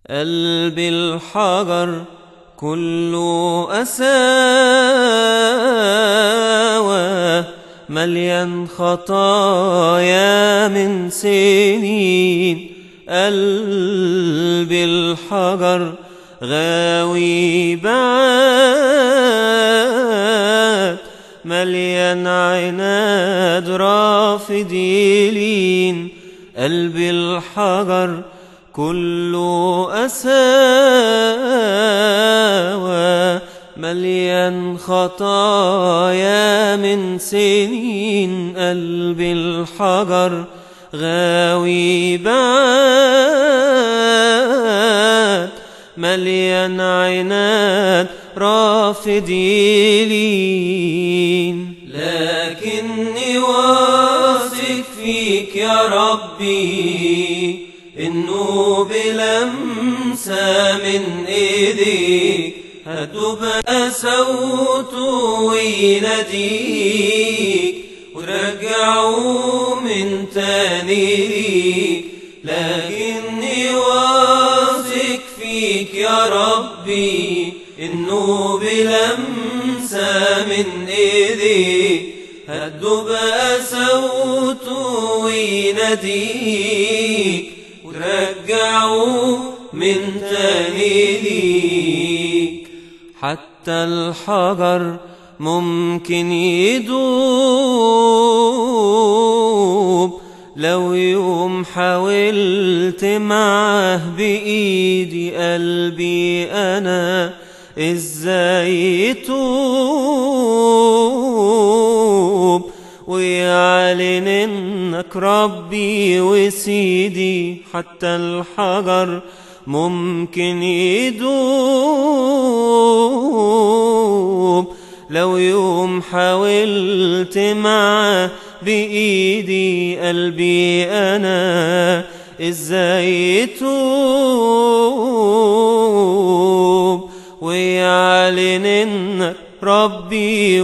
قلب الحجر كله أساوى مليان خطايا من سنين قلب الحجر غاوي بعاد مليان عناد رافض يلين قلب الحجر كله أساوى مليان خطايا من سنين قلب الحجر غاوي بعاد مليان عناد رافض يلين لكني واثق فيك يا ربي انه بلمسة من ايديك هتبقى صوته ويناديك ورجعه من تاني ليك لكني واثق فيك يا ربي انه بلمسة من ايديك هتبقى صوته ويناديك ورجعه من تاني ليك حتى الحجر ممكن يدوب لو يوم حاولت معه بإيدي قلبي أنا إزاي يتوب ويعلن إنك ربي وسيدي حتى الحجر ممكن يدوب لو يوم حاولت معه بإيدي قلبي أنا إزاي يتوب ويعلن إنك ربي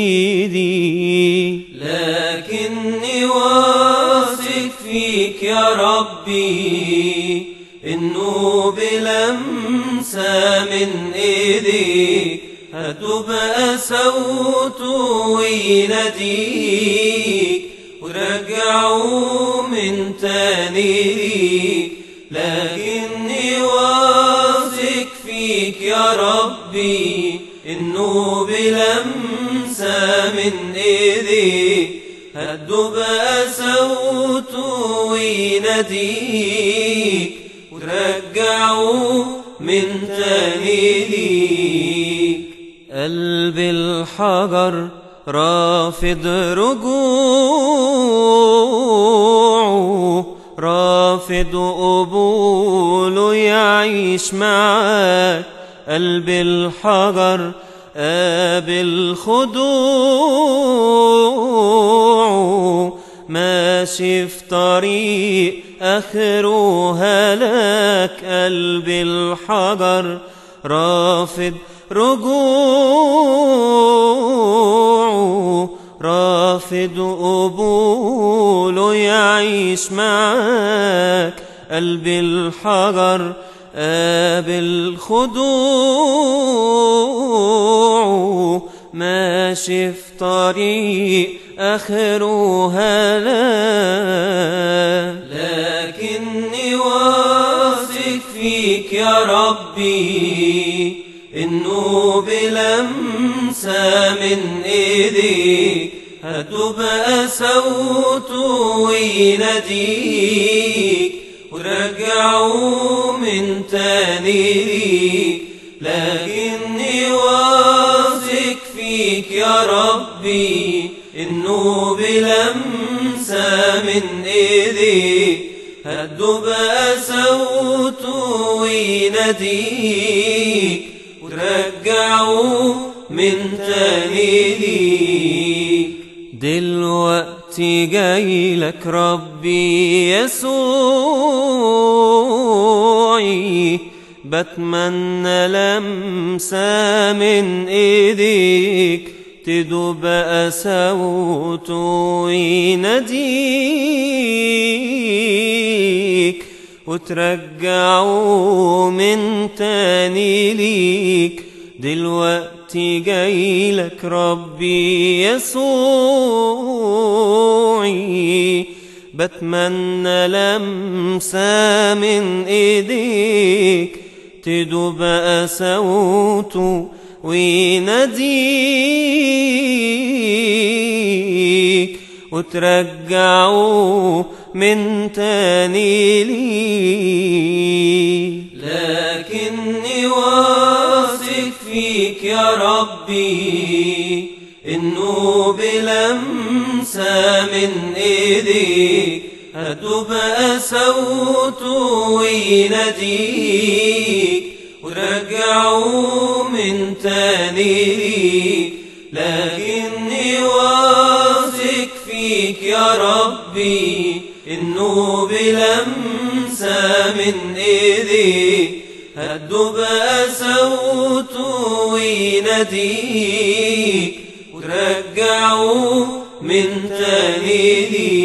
وسيدي لكني واثق فيك يا ربي إنه بلمسة من إيديك هتبقى صوته ويناديك ورجعه من تاني ليك لكني واثق فيك يا ربي إنه بلمسة من إيديك هتبقى صوته ويناديك ورجعه من تاني ليك قلب الحجر رافض رجوعه رافض قبوله يعيش معاك قلب الحجر قابل خضوعه ماشي في طريق آخره هلاك قلب الحجر رافض رجوعه رافض قبوله يعيش معاك قلب الحجر قابل خضوعه ماشي في طريق آخره هلاك لكني واثق فيك يا ربي إنه بلمسة من إيديك هتبقى صوته ويناديك ورجعه من تاني ليك لكني واثق فيك يا ربي إنه بلمسة من إيديك هتبقى صوته ويناديك ورجعه من تاني ليك دلوقتي جاي لك ربي يسوعي بتمنى لمسة من ايديك تدوب صوته ويناديك وترجعه من تاني ليك دلوقتي جايلك ربي يسوعي بتمنى لمسة من ايديك تدوب قساوته ويناديك وترجعه من تاني ليك لكني واثق فيك يا ربي انه بلمسة من ايديك هتبقى صوته ويناديك ورجعه من تاني ليك لكني واثق فيك يا ربي انه بلمسة من ايديك هتبقى صوته ويناديك وترجعه من تاني ليك